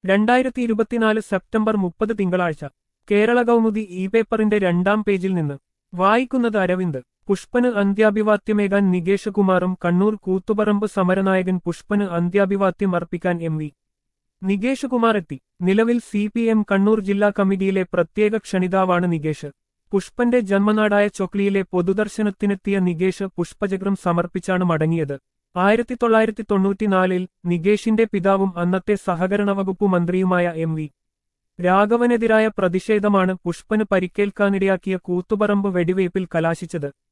രണ്ടായിരത്തി ഇരുപത്തിനാല് സെപ്റ്റംബർ മുപ്പത് തിങ്കളാഴ്ച കേരള കൗമുദി ഇ പേപ്പറിന്റെ രണ്ടാം പേജിൽ നിന്ന് വായിക്കുന്നത് അരവിന്ദ് പുഷ്പന് അന്ത്യാഭിവാദ്യമേകാൻ നികേഷ് കുമാറും കണ്ണൂർ കൂത്തുപറമ്പ് സമരനായകൻ പുഷ്പന് അന്ത്യാഭിവാദ്യം അർപ്പിക്കാൻ എം വി നികേഷ് കുമാർ എത്തി നിലവിൽ സി പി എം കണ്ണൂർ ജില്ലാ കമ്മിറ്റിയിലെ പ്രത്യേക ക്ഷണിതാവാണ് നികേഷ് പുഷ്പന്റെ ജന്മനാടായ ചൊക്ലിയിലെ പൊതുദർശനത്തിനെത്തിയ നികേഷ് പുഷ്പചക്രം സമർപ്പിച്ചാണ് മടങ്ങിയത് ആയിരത്തി തൊള്ളായിരത്തി തൊണ്ണൂറ്റിനാലിൽ നികേഷിന്റെ പിതാവും അന്നത്തെ സഹകരണ വകുപ്പ് മന്ത്രിയുമായ എം വി രാഘവനെതിരായ പ്രതിഷേധമാണ് പുഷ്പന് പരിക്കേൽക്കാനിടയാക്കിയ കൂത്തുപറമ്പ് വെടിവയ്പിൽ കലാശിച്ചത്